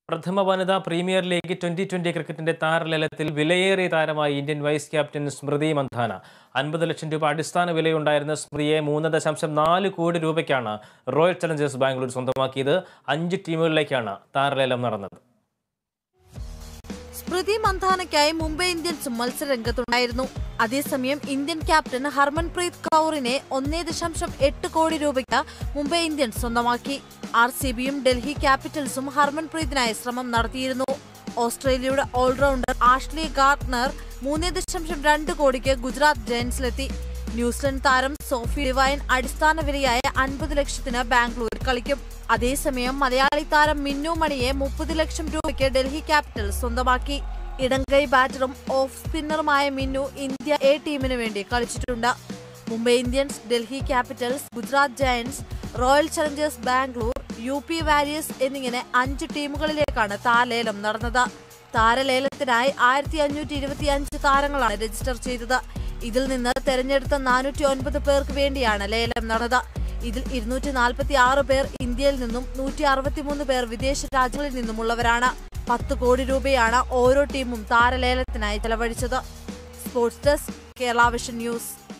പ്രഥമ വനിതാ premier league twenty twenty ക്രിക്കറ്റിന്റെ താരലേലത്തിൽ വിലയേറിയ താരമായി Indian vice captain Smriti Mandhana അൻപത് ലക്ഷം രൂപ അടിസ്ഥാന വിലയുണ്ടായിരുന്ന സ്മൃതിയെ മൂന്ന് ദശാംശം നാല് കോടി രൂപയ്ക്കാണ് റോയൽ ചലഞ്ചേഴ്സ് ബാംഗ്ലൂർ സ്വന്തമാക്കിയത് അഞ്ച് ടീമുകളിലേക്കാണ് താരലേലം നടന്നത് സ്മൃതി മന്ധാനയ്ക്കായി മുംബൈ ഇന്ത്യൻസ് മത്സരരംഗത്തുണ്ടായിരുന്നു അതേസമയം ഇന്ത്യൻ ക്യാപ്റ്റൻ ഹർമൻപ്രീത് കൗറിനെ ഒന്നേ ദശാംശം എട്ട് കോടി രൂപയ്ക്ക് മുംബൈ ഇന്ത്യൻസ് സ്വന്തമാക്കി ആർ സി ബിയും ഡൽഹി ക്യാപിറ്റൽസും ഹർമൻപ്രീതിനായി ശ്രമം നടത്തിയിരുന്നു ഓസ്ട്രേലിയയുടെ ഓൾറൗണ്ടർ ആഷ്ലി ഗാർട്ട്നർ മൂന്നേ ദശാംശം രണ്ട് കോടിക്ക് ഗുജറാത്ത് ജയൻസിലെത്തി ന്യൂസിലൻഡ് താരം സോഫി ഡിവൈൻ അടിസ്ഥാന വിലയായ അൻപത് ലക്ഷത്തിന് ബാംഗ്ലൂരിൽ കളിക്കും അതേസമയം മലയാളി താരം മിന്നു മണിയെ മുപ്പത് ലക്ഷം രൂപയ്ക്ക് ഡൽഹി ക്യാപിറ്റൽ സ്വന്തമാക്കി ഇടംകൈ ബാറ്ററും ഓഫ് സ്പിന്നറുമായ മിന്നു ഇന്ത്യ എ ടീമിന് വേണ്ടി കളിച്ചിട്ടുണ്ട് Mumbai Indians Delhi Capitals Gujarat Giants Royal Challengers Bangalore U P Warriors എന്നിങ്ങനെ അഞ്ച് ടീമുകളിലേക്കാണ് താരലേലം നടന്നത് താരലേലത്തിനായി ആയിരത്തി അഞ്ഞൂറ്റി ഇരുപത്തി അഞ്ച് താരങ്ങളാണ് രജിസ്റ്റർ ചെയ്തത് ഇതിൽ നിന്ന് തെരഞ്ഞെടുത്ത നാനൂറ്റി ഒൻപത് പേർക്ക് വേണ്ടിയാണ് ലേലം നടന്നത് ഇതിൽ ഇരുന്നൂറ്റി നാൽപ്പത്തി ആറ് പേർ ഇന്ത്യയിൽ നിന്നും നൂറ്റി അറുപത്തിമൂന്ന് പേർ വിദേശ രാജ്യങ്ങളിൽ നിന്നുമുള്ളവരാണ് പത്ത് കോടി രൂപയാണ് ഓരോ ടീമും താരലേലത്തിനായി ചെലവഴിച്ചത് sports desk Kerala Vision news